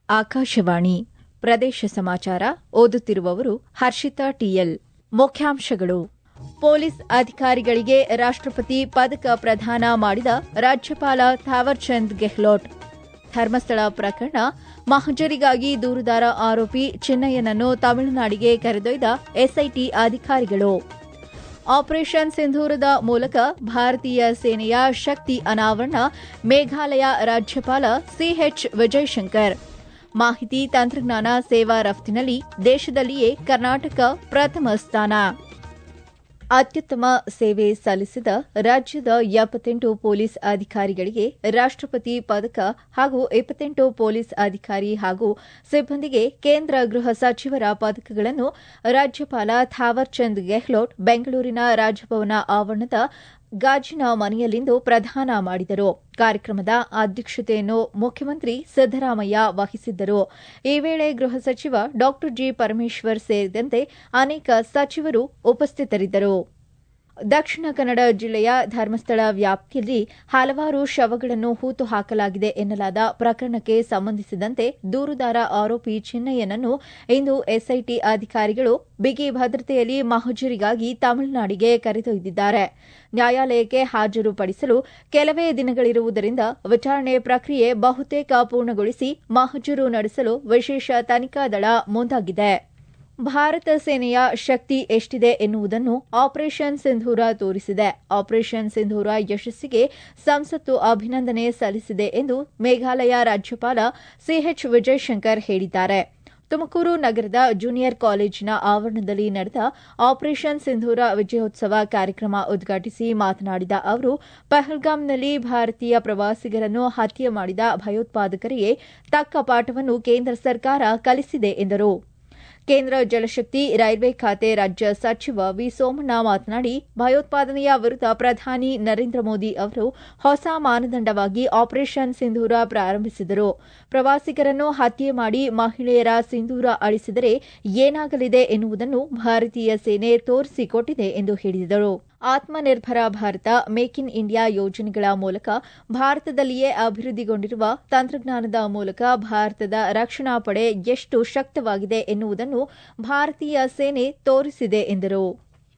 ಆಕಾಶವಾಣಿ ಪ್ರದೇಶ ಸಮಾಚಾರ ಓದುತ್ತಿರುವವರು ಹರ್ಷಿತಾ ಟಿಎಲ್ ಮುಖ್ಯಾಂಶಗಳು ಪೊಲೀಸ್ ಅಧಿಕಾರಿಗಳಿಗೆ ರಾಷ್ಟ್ರಪತಿ ಪದಕ ಪ್ರದಾನ ಮಾಡಿದ ರಾಜ್ಯಪಾಲ ಥಾವರ್ಚಂದ್ ಗೆಹ್ಲೋಟ್ ಧರ್ಮಸ್ಥಳ ಪ್ರಕರಣ ಮಹಜರಿಗಾಗಿ ದೂರುದಾರ ಆರೋಪಿ ಚಿನ್ನಯ್ಯನನ್ನು ತಮಿಳುನಾಡಿಗೆ ಕರೆದೊಯ್ದ ಎಸ್ಐಟಿ ಅಧಿಕಾರಿಗಳು ಆಪರೇಷನ್ ಸಿಂಧೂರದ ಮೂಲಕ ಭಾರತೀಯ ಸೇನೆಯ ಶಕ್ತಿ ಅನಾವರಣ ಮೇಘಾಲಯ ರಾಜ್ಯಪಾಲ ಸಿಎಚ್ ವಿಜಯಶಂಕರ್ ಮಾಹಿತಿ ತಂತ್ರಜ್ಞಾನ ಸೇವಾ ರಫ್ತಿನಲ್ಲಿ ದೇಶದಲ್ಲಿಯೇ ಕರ್ನಾಟಕ ಪ್ರಥಮ ಸ್ಥಾನ ಅತ್ಯುತ್ತಮ ಸೇವೆ ಸಲ್ಲಿಸಿದ ರಾಜ್ಯದ ಎಪ್ಪತ್ತೆಂಟು ಪೊಲೀಸ್ ಅಧಿಕಾರಿಗಳಿಗೆ ರಾಷ್ಟ್ರಪತಿ ಪದಕ ಹಾಗೂ ಇಪ್ಪತ್ತೆಂಟು ಪೊಲೀಸ್ ಅಧಿಕಾರಿ ಹಾಗೂ ಸಿಬ್ಬಂದಿಗೆ ಕೇಂದ್ರ ಗೃಹ ಸಚಿವರ ಪದಕಗಳನ್ನು ರಾಜ್ಯಪಾಲ ಥಾವರ್ಚಂದ್ ಗೆಹ್ಲೋಟ್ ಬೆಂಗಳೂರಿನ ರಾಜಭವನ ಆವರಣದ ಗಾಜಿನ ಮನೆಯಲ್ಲಿಂದು ಪ್ರದಾನ ಮಾಡಿದರು ಕಾರ್ಯಕ್ರಮದ ಅಧ್ಯಕ್ಷತೆಯನ್ನು ಮುಖ್ಯಮಂತ್ರಿ ಸಿದ್ದರಾಮಯ್ಯ ವಹಿಸಿದ್ದರು ಈ ವೇಳೆ ಗೃಹ ಸಚಿವ ಡಾ ಜಿ ಪರಮೇಶ್ವರ್ ಸೇರಿದಂತೆ ಅನೇಕ ಸಚಿವರು ಉಪಸ್ಥಿತರಿದ್ದರು ದಕ್ಷಿಣ ಕನ್ನಡ ಜಿಲ್ಲೆಯ ಧರ್ಮಸ್ಥಳ ವ್ಯಾಪ್ತಿಯಲ್ಲಿ ಹಲವಾರು ಶವಗಳನ್ನು ಹೂತು ಹಾಕಲಾಗಿದೆ ಎನ್ನಲಾದ ಪ್ರಕರಣಕ್ಕೆ ಸಂಬಂಧಿಸಿದಂತೆ ದೂರುದಾರ ಆರೋಪಿ ಚಿನ್ನಯ್ಯನನ್ನು ಇಂದು ಎಸ್ಐಟಿ ಅಧಿಕಾರಿಗಳು ಬಿಗಿ ಭದ್ರತೆಯಲ್ಲಿ ಮಹಜರಿಗಾಗಿ ತಮಿಳುನಾಡಿಗೆ ಕರೆದೊಯ್ದಿದ್ದಾರೆ ನ್ಯಾಯಾಲಯಕ್ಕೆ ಹಾಜರುಪಡಿಸಲು ಕೆಲವೇ ದಿನಗಳಿರುವುದರಿಂದ ವಿಚಾರಣೆ ಪ್ರಕ್ರಿಯೆ ಬಹುತೇಕ ಪೂರ್ಣಗೊಳಿಸಿ ಮಹಜರು ನಡೆಸಲು ವಿಶೇಷ ತನಿಖಾ ದಳ ಮುಂದಾಗಿದೆ ಭಾರತ ಸೇನೆಯ ಶಕ್ತಿ ಎಷ್ಟಿದೆ ಎನ್ನುವುದನ್ನು ಆಪರೇಷನ್ ಸಿಂಧೂರ ತೋರಿಸಿದೆ ಆಪರೇಷನ್ ಸಿಂಧೂರ ಯಶಸ್ಸಿಗೆ ಸಂಸತ್ತು ಅಭಿನಂದನೆ ಸಲ್ಲಿಸಿದೆ ಎಂದು ಮೇಘಾಲಯ ರಾಜ್ಯಪಾಲ ಸಿಎಚ್ ವಿಜಯಶಂಕರ್ ಹೇಳಿದ್ದಾರೆ ತುಮಕೂರು ನಗರದ ಜೂನಿಯರ್ ಕಾಲೇಜಿನ ಆವರಣದಲ್ಲಿ ನಡೆದ ಆಪರೇಷನ್ ಸಿಂಧೂರ ವಿಜಯೋತ್ಸವ ಕಾರ್ಯಕ್ರಮ ಉದ್ಘಾಟಿಸಿ ಮಾತನಾಡಿದ ಅವರು ಪಹಲ್ಗಾಮ್ನಲ್ಲಿ ಭಾರತೀಯ ಪ್ರವಾಸಿಗರನ್ನು ಹತ್ಯೆ ಮಾಡಿದ ಭಯೋತ್ಪಾದಕರಿಗೆ ತಕ್ಕ ಪಾಠವನ್ನು ಕೇಂದ್ರ ಸರ್ಕಾರ ಕಲಿಸಿದೆ ಎಂದರು ಕೇಂದ್ರ ಜಲಶಕ್ತಿ ರೈಲ್ವೆ ಖಾತೆ ರಾಜ್ಯ ಸಚಿವ ವಿ ಸೋಮಣ್ಣ ಮಾತನಾಡಿ ಭಯೋತ್ಪಾದನೆಯ ವಿರುದ್ಧ ಪ್ರಧಾನಿ ನರೇಂದ್ರ ಮೋದಿ ಅವರು ಹೊಸ ಮಾನದಂಡವಾಗಿ ಆಪರೇಷನ್ ಸಿಂಧೂರ ಪ್ರಾರಂಭಿಸಿದರು ಪ್ರವಾಸಿಗರನ್ನು ಹತ್ಯೆ ಮಾಡಿ ಮಹಿಳೆಯರ ಸಿಂಧೂರ ಅಳಿಸಿದರೆ ಏನಾಗಲಿದೆ ಎನ್ನುವುದನ್ನು ಭಾರತೀಯ ಸೇನೆ ತೋರಿಸಿಕೊಟ್ಟಿದೆ ಎಂದು ಹೇಳಿದರು Atmanirbhar Bharat make in India ಯೋಜನೆಗಳ ಮೂಲಕ ಭಾರತದಲ್ಲಿಯೇ ಅಭಿವೃದ್ಧಿಗೊಂಡಿರುವ ತಂತ್ರಜ್ಞಾನದ ಮೂಲಕ ಭಾರತದ ರಕ್ಷಣಾ ಪಡೆ ಎಷ್ಟು ಶಕ್ತವಾಗಿದೆ ಎನ್ನುವುದನ್ನು ಭಾರತೀಯ ಸೇನೆ ತೋರಿಸಿದೆ ಎಂದರು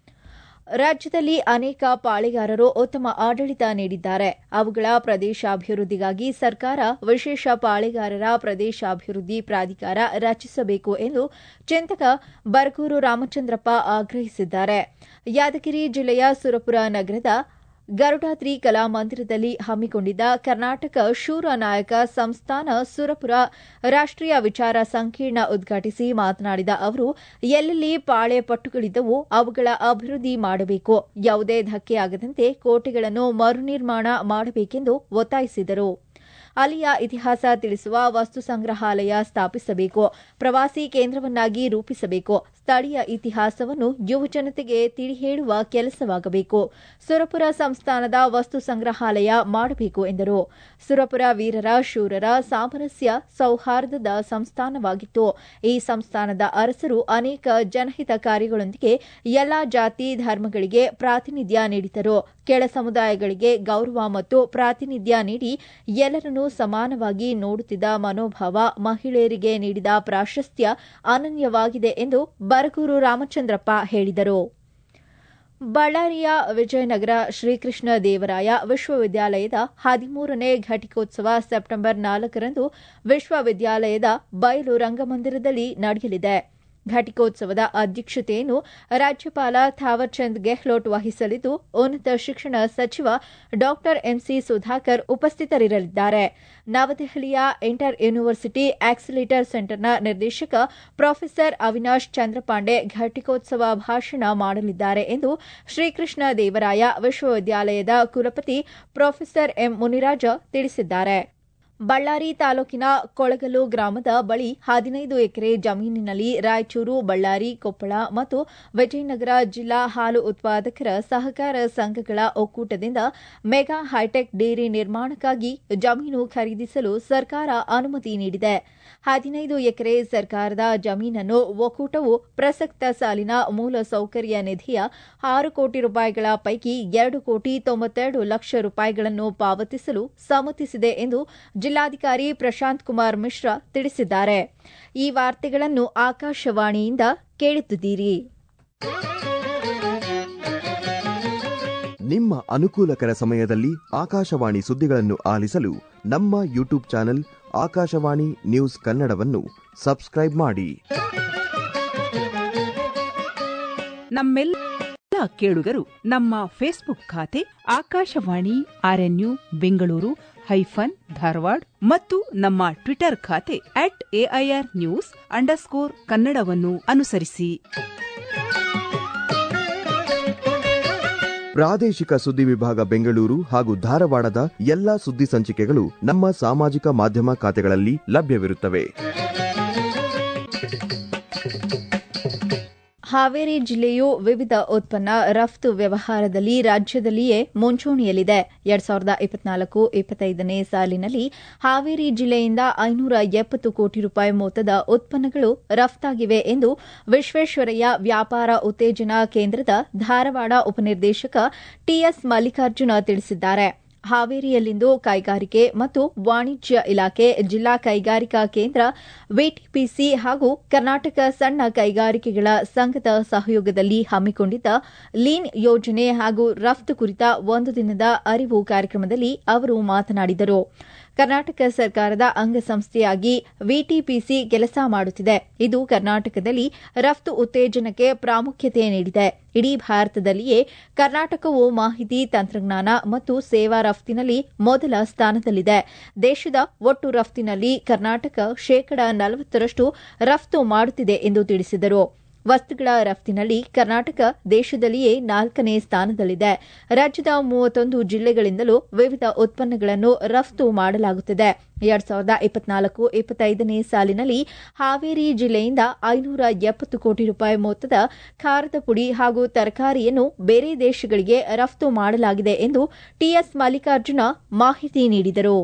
ರಾಜ್ಯದಲ್ಲಿ ಅನೇಕ ಪಾಳೆಗಾರರು ಉತ್ತಮ ಆಡಳಿತ ನೀಡಿದ್ದಾರೆ ಅವುಗಳ ಪ್ರದೇಶಾಭಿವೃದ್ಧಿಗಾಗಿ ಸರ್ಕಾರ ವಿಶೇಷ ಪಾಳೆಗಾರರ ಪ್ರದೇಶಾಭಿವೃದ್ಧಿ ಪ್ರಾಧಿಕಾರ ರಚಿಸಬೇಕು ಎಂದು ಚಿಂತಕ ಬರಗೂರು ರಾಮಚಂದ್ರಪ್ಪ ಆಗ್ರಹಿಸಿದ್ದಾರೆ ಯಾದಗಿರಿ ಜಿಲ್ಲೆಯ ಸುರಪುರ ನಗರದ ಗರುಡಾದ್ರಿ ಕಲಾಮಂದಿರದಲ್ಲಿ ಹಮ್ಮಿಕೊಂಡಿದ್ದ ಕರ್ನಾಟಕ ಶೂರ ನಾಯಕ ಸಂಸ್ಥಾನ ಸುರಪುರ ರಾಷ್ಟೀಯ ವಿಚಾರ ಸಂಕಿರಣ ಉದ್ಘಾಟಿಸಿ ಮಾತನಾಡಿದ ಅವರು ಎಲ್ಲೆಲ್ಲಿ ಪಾಳೆ ಪಟ್ಟುಗಳಿದ್ದವೋ ಅವುಗಳ ಅಭಿವೃದ್ಧಿ ಮಾಡಬೇಕು ಯಾವುದೇ ಧಕ್ಕೆಯಾಗದಂತೆ ಕೋಟೆಗಳನ್ನು ಮರುನಿರ್ಮಾಣ ಮಾಡಬೇಕೆಂದು ಒತ್ತಾಯಿಸಿದರು ಅಲ್ಲಿಯ ಇತಿಹಾಸ ತಿಳಿಸುವ ವಸ್ತು ಸಂಗ್ರಹಾಲಯ ಸ್ಥಾಪಿಸಬೇಕು ಪ್ರವಾಸಿ ಕೇಂದ್ರವನ್ನಾಗಿ ರೂಪಿಸಬೇಕು ಸ್ಥಳೀಯ ಇತಿಹಾಸವನ್ನು ಯುವಜನತೆಗೆ ತಿಳಿ ಹೇಳುವ ಕೆಲಸವಾಗಬೇಕು ಸುರಪುರ ಸಂಸ್ಥಾನದ ವಸ್ತು ಸಂಗ್ರಹಾಲಯ ಮಾಡಬೇಕು ಎಂದರು ಸುರಪುರ ವೀರರ ಶೂರರ ಸಾಮರಸ್ಯ ಸೌಹಾರ್ದದ ಸಂಸ್ಥಾನವಾಗಿತ್ತು ಈ ಸಂಸ್ಥಾನದ ಅರಸರು ಅನೇಕ ಜನಹಿತ ಕಾರ್ಯಗಳೊಂದಿಗೆ ಎಲ್ಲಾ ಜಾತಿ ಧರ್ಮಗಳಿಗೆ ಪ್ರಾತಿನಿಧ್ಯ ನೀಡಿದರು ಕೆಳ ಸಮುದಾಯಗಳಿಗೆ ಗೌರವ ಮತ್ತು ಪ್ರಾತಿನಿಧ್ಯ ನೀಡಿ ಎಲ್ಲರನ್ನೂ ಸಮಾನವಾಗಿ ನೋಡುತ್ತಿದ್ದ ಮನೋಭಾವ ಮಹಿಳೆಯರಿಗೆ ನೀಡಿದ ಪ್ರಾಶಸ್ತ್ಯ ಅನನ್ಯವಾಗಿದೆ ಎಂದು ಬರಗೂರು ರಾಮಚಂದ್ರಪ್ಪ ಹೇಳಿದರು ಬಳ್ಳಾರಿಯ ವಿಜಯನಗರ ಶ್ರೀಕೃಷ್ಣ ದೇವರಾಯ ವಿಶ್ವವಿದ್ಯಾಲಯದ ಹದಿಮೂರನೇ ಘಟಿಕೋತ್ಸವ ಸೆಪ್ಟೆಂಬರ್ ನಾಲ್ಕರಂದು ವಿಶ್ವವಿದ್ಯಾಲಯದ ಬಯಲು ರಂಗಮಂದಿರದಲ್ಲಿ ನಡೆಯಲಿದೆ ಘಟಿಕೋತ್ಸವದ ಅಧ್ಯಕ್ಷತೆಯನ್ನು ರಾಜ್ಯಪಾಲ ಥಾವರ್ಚಂದ್ ಗೆಹ್ಲೋಟ್ ವಹಿಸಲಿದ್ದು ಉನ್ನತ ಶಿಕ್ಷಣ ಸಚಿವ ಡಾ ಎಂಸಿ ಸುಧಾಕರ್ ಉಪಸ್ಥಿತರಿರಲಿದ್ದಾರೆ ನವದೆಹಲಿಯ ಇಂಟರ್ ಯೂನಿವರ್ಸಿಟಿ ಆಕ್ಸಿಲೇಟರ್ ಸೆಂಟರ್ನ ನಿರ್ದೇಶಕ ಪ್ರೊಫೆಸರ್ ಅವಿನಾಶ್ ಚಂದ್ರಪಾಂಡೆ ಘಟಿಕೋತ್ಸವ ಭಾಷಣ ಮಾಡಲಿದ್ದಾರೆ ಎಂದು ಶ್ರೀಕೃಷ್ಣ ದೇವರಾಯ ವಿಶ್ವವಿದ್ಯಾಲಯದ ಕುಲಪತಿ ಪ್ರೊಫೆಸರ್ ಎಂ ಮುನಿರಾಜ ತಿಳಿಸಿದ್ದಾರೆ ಬಳ್ಳಾರಿ ತಾಲೂಕಿನ ಕೊಳಗಲು ಗ್ರಾಮದ ಬಳಿ ಹದಿನೈದು ಎಕರೆ ಜಮೀನಿನಲ್ಲಿ ರಾಯಚೂರು ಬಳ್ಳಾರಿ ಕೊಪ್ಪಳ ಮತ್ತು ವಿಜಯನಗರ ಜಿಲ್ಲಾ ಹಾಲು ಉತ್ಪಾದಕರ ಸಹಕಾರ ಸಂಘಗಳ ಒಕ್ಕೂಟದಿಂದ ಮೆಗಾ ಹೈಟೆಕ್ ಡೇರಿ ನಿರ್ಮಾಣಕ್ಕಾಗಿ ಜಮೀನು ಖರೀದಿಸಲು ಸರ್ಕಾರ ಅನುಮತಿ ನೀಡಿದೆ ಹದಿನೈದು ಎಕರೆ ಸರ್ಕಾರದ ಜಮೀನನ್ನು ಒಕ್ಕೂಟವು ಪ್ರಸಕ್ತ ಸಾಲಿನ ಮೂಲ ಸೌಕರ್ಯ ನಿಧಿಯ ಆರು ಕೋಟಿ ರೂಪಾಯಿಗಳ ಪೈಕಿ ಎರಡು ಕೋಟಿ ತೊಂಬತ್ತೆರಡು ಲಕ್ಷ ರೂಪಾಯಿಗಳನ್ನು ಪಾವತಿಸಲು ಸಮ್ಮತಿಸಿದೆ ಎಂದು ಜಿಲ್ಲಾಧಿಕಾರಿ ಪ್ರಶಾಂತ್ ಕುಮಾರ್ ಮಿಶ್ರಾ ತಿಳಿಸಿದ್ದಾರೆ ಈ ವಾರ್ತೆಗಳನ್ನು ಆಕಾಶವಾಣಿಯಿಂದ ಕೇಳುತ್ತಿದ್ದೀರಿ ನಿಮ್ಮ ಅನುಕೂಲಕರ ಸಮಯದಲ್ಲಿ ಆಕಾಶವಾಣಿ ಸುದ್ದಿಗಳನ್ನು ಆಲಿಸಲು ನಮ್ಮ ಯೂಟ್ಯೂಬ್ ಚಾನೆಲ್ ಆಕಾಶವಾಣಿ ನ್ಯೂಸ್ ಕನ್ನಡವನ್ನು ಸಬ್ಸ್ಕ್ರೈಬ್ ಮಾಡಿ ನಮ್ಮೆಲ್ಲ ಕೇಳುಗರು ನಮ್ಮ ಫೇಸ್ಬುಕ್ ಖಾತೆ ಆಕಾಶವಾಣಿ ಆರ್ಎನ್ಯು ಬೆಂಗಳೂರು ಹೈಫನ್ ಧಾರವಾಡ ಮತ್ತು ನಮ್ಮ ಟ್ವಿಟರ್ ಖಾತೆ ಅಟ್ ಎಐಆರ್ ನ್ಯೂಸ್ ಅಂಡರ್ಸ್ಕೋರ್ ಕನ್ನಡವನ್ನು ಅನುಸರಿಸಿ ಪ್ರಾದೇಶಿಕ ಸುದ್ದಿ ವಿಭಾಗ ಬೆಂಗಳೂರು ಹಾಗೂ ಧಾರವಾಡದ ಎಲ್ಲಾ ಸುದ್ದಿ ಸಂಚಿಕೆಗಳು ನಮ್ಮ ಸಾಮಾಜಿಕ ಮಾಧ್ಯಮ ಖಾತೆಗಳಲ್ಲಿ ಲಭ್ಯವಿರುತ್ತವೆ ಹಾವೇರಿ ಜಿಲ್ಲೆಯು ವಿವಿಧ ಉತ್ಪನ್ನ ರಫ್ತು ವ್ಯವಹಾರದಲ್ಲಿ ರಾಜ್ಯದಲ್ಲಿಯೇ ಮುಂಚೂಣಿಯಲ್ಲಿದೆ ಎರಡ್ ಸಾವಿರದ ಇಪ್ಪತ್ನಾಲ್ಕು ಇಪ್ಪತ್ತೈದನೇ ಸಾಲಿನಲ್ಲಿ ಹಾವೇರಿ ಜಿಲ್ಲೆಯಿಂದ ಐನೂರ ಎಪ್ಪತ್ತು ಕೋಟಿ ರೂಪಾಯಿ ಮೊತ್ತದ ಉತ್ಪನ್ನಗಳು ರಫ್ತಾಗಿವೆ ಎಂದು ವಿಶ್ವೇಶ್ವರಯ್ಯ ವ್ಯಾಪಾರ ಉತ್ತೇಜನಾ ಕೇಂದ್ರದ ಧಾರವಾಡ ಉಪನಿರ್ದೇಶಕ ಟಿಎಸ್ ಮಲ್ಲಿಕಾರ್ಜುನ ತಿಳಿಸಿದ್ದಾರೆ ಹಾವೇರಿಯಲ್ಲಿಂದು ಕೈಗಾರಿಕೆ ಮತ್ತು ವಾಣಿಜ್ಯ ಇಲಾಖೆ ಜಿಲ್ಲಾ ಕೈಗಾರಿಕಾ ಕೇಂದ್ರ ವಿಟಿಪಿಸಿ ಹಾಗೂ ಕರ್ನಾಟಕ ಸಣ್ಣ ಕೈಗಾರಿಕೆಗಳ ಸಂಘದ ಸಹಯೋಗದಲ್ಲಿ ಹಮ್ಮಿಕೊಂಡಿದ್ದ ಲೀನ್ ಯೋಜನೆ ಹಾಗೂ ರಫ್ತು ಕುರಿತ ಒಂದು ದಿನದ ಅರಿವು ಕಾರ್ಯಕ್ರಮದಲ್ಲಿ ಅವರು ಮಾತನಾಡಿದರು ಕರ್ನಾಟಕ ಸರ್ಕಾರದ ಅಂಗಸಂಸ್ಥೆಯಾಗಿ ವಿಟಿಪಿಸಿ ಕೆಲಸ ಮಾಡುತ್ತಿದೆ ಇದು ಕರ್ನಾಟಕದಲ್ಲಿ ರಫ್ತು ಉತ್ತೇಜನಕ್ಕೆ ಪ್ರಾಮುಖ್ಯತೆ ನೀಡಿದೆ ಇಡೀ ಭಾರತದಲ್ಲಿಯೇ ಕರ್ನಾಟಕವು ಮಾಹಿತಿ ತಂತ್ರಜ್ಞಾನ ಮತ್ತು ಸೇವಾ ರಫ್ತಿನಲ್ಲಿ ಮೊದಲ ಸ್ಥಾನದಲ್ಲಿದೆ ದೇಶದ ಒಟ್ಟು ರಫ್ತಿನಲ್ಲಿ ಕರ್ನಾಟಕ ಶೇಕಡಾ ನಲವತ್ತರಷ್ಟು ರಫ್ತು ಮಾಡುತ್ತಿದೆ ಎಂದು ತಿಳಿಸಿದರು ವಸ್ತುಗಳ ರಫ್ತಿನಲ್ಲಿ ಕರ್ನಾಟಕ ದೇಶದಲ್ಲಿಯೇ ನಾಲ್ಕನೇ ಸ್ಥಾನದಲ್ಲಿದೆ ರಾಜ್ಯದ ಮೂವತ್ತೊಂದು ಜಿಲ್ಲೆಗಳಿಂದಲೂ ವಿವಿಧ ಉತ್ಪನ್ನಗಳನ್ನು ರಫ್ತು ಮಾಡಲಾಗುತ್ತಿದೆ ಎರಡ್ ಸಾವಿರದ ಇಪ್ಪತ್ನಾಲ್ಕು ಇಪ್ಪತ್ತೈದನೇ ಸಾಲಿನಲ್ಲಿ ಹಾವೇರಿ ಜಿಲ್ಲೆಯಿಂದ ಐನೂರ ಎಪ್ಪತ್ತು ಕೋಟಿ ರೂಪಾಯಿ ಮೊತ್ತದ ಖಾರದ ಪುಡಿ ಹಾಗೂ ತರಕಾರಿಯನ್ನು ಬೇರೆ ದೇಶಗಳಿಗೆ ರಫ್ತು ಮಾಡಲಾಗಿದೆ ಎಂದು ಟಿಎಸ್ ಮಲ್ಲಿಕಾರ್ಜುನ ಮಾಹಿತಿ ನೀಡಿದರು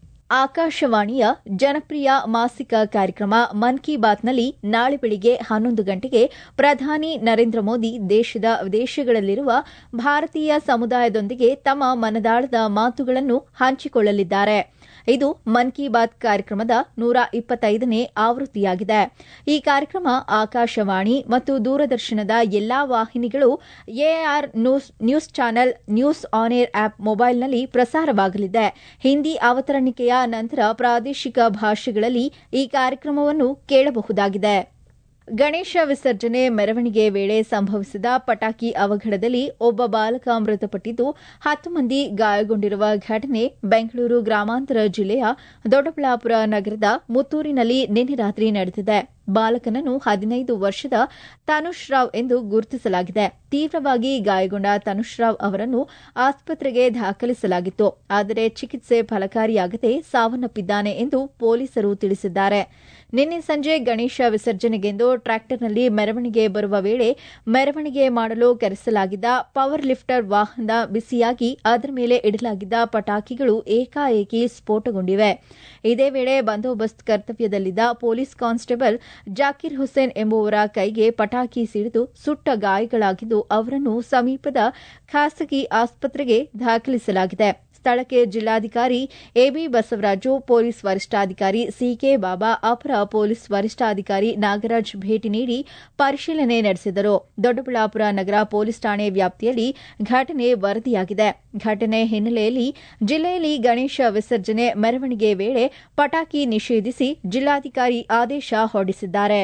ಆಕಾಶವಾಣಿಯ ಜನಪ್ರಿಯ ಮಾಸಿಕ ಕಾರ್ಯಕ್ರಮ ಮನ್ ಕಿ ಬಾತ್ನಲ್ಲಿ ನಾಳೆ ಬೆಳಿಗ್ಗೆ ಹನ್ನೊಂದು ಗಂಟೆಗೆ ಪ್ರಧಾನಿ ನರೇಂದ್ರ ಮೋದಿ ದೇಶದ ವಿದೇಶಗಳಲ್ಲಿರುವ ಭಾರತೀಯ ಸಮುದಾಯದೊಂದಿಗೆ ತಮ್ಮ ಮನದಾಳದ ಮಾತುಗಳನ್ನು ಹಂಚಿಕೊಳ್ಳಲಿದ್ದಾರೆ ಇದು ಮನ್ ಕಿ ಬಾತ್ ಕಾರ್ಯಕ್ರಮದ ನೂರ ಇಪ್ಪತ್ತೈದನೇ ಆವೃತ್ತಿಯಾಗಿದೆ ಈ ಕಾರ್ಯಕ್ರಮ ಆಕಾಶವಾಣಿ ಮತ್ತು ದೂರದರ್ಶನದ ಎಲ್ಲಾ ವಾಹಿನಿಗಳು AIR news channel news on air app ಮೊಬೈಲ್ನಲ್ಲಿ ಪ್ರಸಾರವಾಗಲಿದೆ ಹಿಂದಿ ಅವತರಣಿಕೆಯ ನಂತರ ಪ್ರಾದೇಶಿಕ ಭಾಷೆಗಳಲ್ಲಿ ಈ ಕಾರ್ಯಕ್ರಮವನ್ನು ಕೇಳಬಹುದಾಗಿದೆ ಗಣೇಶ ವಿಸರ್ಜನೆ ಮೆರವಣಿಗೆ ವೇಳೆ ಸಂಭವಿಸಿದ ಪಟಾಕಿ ಅವಘಡದಲ್ಲಿ ಒಬ್ಬ ಬಾಲಕ ಮೃತಪಟ್ಟಿದ್ದು ಹತ್ತು ಮಂದಿ ಗಾಯಗೊಂಡಿರುವ ಘಟನೆ ಬೆಂಗಳೂರು ಗ್ರಾಮಾಂತರ ಜಿಲ್ಲೆಯ ದೊಡ್ಡಬಳ್ಳಾಪುರ ನಗರದ ಮುತ್ತೂರಿನಲ್ಲಿ ನಿನ್ನೆ ರಾತ್ರಿ ನಡೆದಿದೆ ಬಾಲಕನನ್ನು ಹದಿನೈದು ವರ್ಷದ ತನುಷ್ ರಾವ್ ಎಂದು ಗುರುತಿಸಲಾಗಿದೆ ತೀವ್ರವಾಗಿ ಗಾಯಗೊಂಡ ತನುಷ್ ರಾವ್ ಅವರನ್ನು ಆಸ್ಪತ್ರೆಗೆ ದಾಖಲಿಸಲಾಗಿತ್ತು ಆದರೆ ಚಿಕಿತ್ಸೆ ಫಲಕಾರಿಯಾಗದೆ ಸಾವನ್ನಪ್ಪಿದ್ದಾನೆ ಎಂದು ಪೊಲೀಸರು ತಿಳಿಸಿದ್ದಾರೆ ನಿನ್ನೆ ಸಂಜೆ ಗಣೇಶ ವಿಸರ್ಜನೆಗೆಂದು ಟ್ರ್ಯಾಕ್ಟರ್ನಲ್ಲಿ ಮೆರವಣಿಗೆ ಬರುವ ವೇಳೆ ಮೆರವಣಿಗೆ ಮಾಡಲು ಕರೆಸಲಾಗಿದ್ದ ಪವರ್ ಲಿಫ್ಟರ್ ವಾಹನ ಬಿಸಿಯಾಗಿ ಅದರ ಮೇಲೆ ಇಡಲಾಗಿದ್ದ ಪಟಾಕಿಗಳು ಏಕಾಏಕಿ ಸ್ಫೋಟಗೊಂಡಿವೆ ಇದೇ ವೇಳೆ ಬಂದೋಬಸ್ತ್ ಕರ್ತವ್ಯದಲ್ಲಿದ್ದ ಪೊಲೀಸ್ ಕಾನ್ಸ್ಟೇಬಲ್ ಜಾಕಿರ್ ಹುಸೇನ್ ಎಂಬುವರ ಕೈಗೆ ಪಟಾಕಿ ಸಿಡಿದು ಸುಟ್ಟ ಗಾಯಗಳಾಗಿದ್ದು ಅವರನ್ನು ಸಮೀಪದ ಖಾಸಗಿ ಆಸ್ಪತ್ರೆಗೆ ದಾಖಲಿಸಲಾಗಿದೆ ಸ್ಥಳಕ್ಕೆ ಜಿಲ್ಲಾಧಿಕಾರಿ ಎಬಿ ಬಸವರಾಜು ಪೊಲೀಸ್ ವರಿಷ್ಠಾಧಿಕಾರಿ ಸಿಕೆ ಬಾಬಾ ಅಪರ ಪೊಲೀಸ್ ವರಿಷ್ಠಾಧಿಕಾರಿ ನಾಗರಾಜ್ ಭೇಟಿ ನೀಡಿ ಪರಿಶೀಲನೆ ನಡೆಸಿದರು ದೊಡ್ಡಬಳ್ಳಾಪುರ ನಗರ ಪೊಲೀಸ್ ಠಾಣೆ ವ್ಯಾಪ್ತಿಯಲ್ಲಿ ಘಟನೆ ವರದಿಯಾಗಿದೆ ಘಟನೆ ಹಿನ್ನೆಲೆಯಲ್ಲಿ ಜಿಲ್ಲೆಯಲ್ಲಿ ಗಣೇಶ ವಿಸರ್ಜನೆ ಮೆರವಣಿಗೆ ವೇಳೆ ಪಟಾಕಿ ನಿಷೇಧಿಸಿ ಜಿಲ್ಲಾಧಿಕಾರಿ ಆದೇಶ ಹೊರಡಿಸಿದ್ದಾರೆ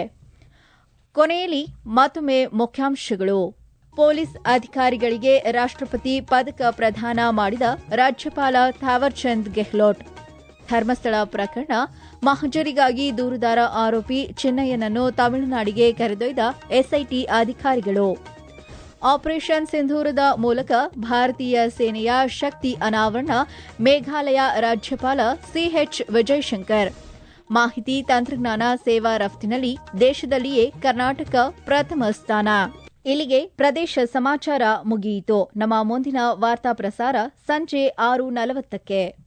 ಕೊನೆಯಲ್ಲಿ ಮತ್ತೊಮ್ಮೆ ಮುಖ್ಯಾಂಶಗಳು ಪೊಲೀಸ್ ಅಧಿಕಾರಿಗಳಿಗೆ ರಾಷ್ಟ್ರಪತಿ ಪದಕ ಪ್ರದಾನ ಮಾಡಿದ ರಾಜ್ಯಪಾಲ ಥಾವರ್ಚಂದ್ ಗೆಹ್ಲೋಟ್ ಧರ್ಮಸ್ಥಳ ಪ್ರಕರಣ ಮಹಜರಿಗಾಗಿ ದೂರುದಾರ ಆರೋಪಿ ಚಿನ್ನಯ್ಯನನ್ನು ತಮಿಳುನಾಡಿಗೆ ಕರೆದೊಯ್ದ ಎಸ್ಐಟಿ ಅಧಿಕಾರಿಗಳು ಆಪರೇಷನ್ ಸಿಂಧೂರದ ಮೂಲಕ ಭಾರತೀಯ ಸೇನೆಯ ಶಕ್ತಿ ಅನಾವರಣ ಮೇಘಾಲಯ ರಾಜ್ಯಪಾಲ ಸಿಎಚ್ ವಿಜಯಶಂಕರ್ ಮಾಹಿತಿ ತಂತ್ರಜ್ಞಾನ ಸೇವಾ ರಫ್ತಿನಲ್ಲಿ ದೇಶದಲ್ಲಿಯೇ ಕರ್ನಾಟಕ ಪ್ರಥಮ ಸ್ಥಾನ ಇಲ್ಲಿಗೆ ಪ್ರದೇಶ ಸಮಾಚಾರ ಮುಗಿಯಿತು ನಮ್ಮ ಮುಂದಿನ ವಾರ್ತಾ ಪ್ರಸಾರ ಸಂಜೆ ಆರು ನಲವತ್ತಕ್ಕೆ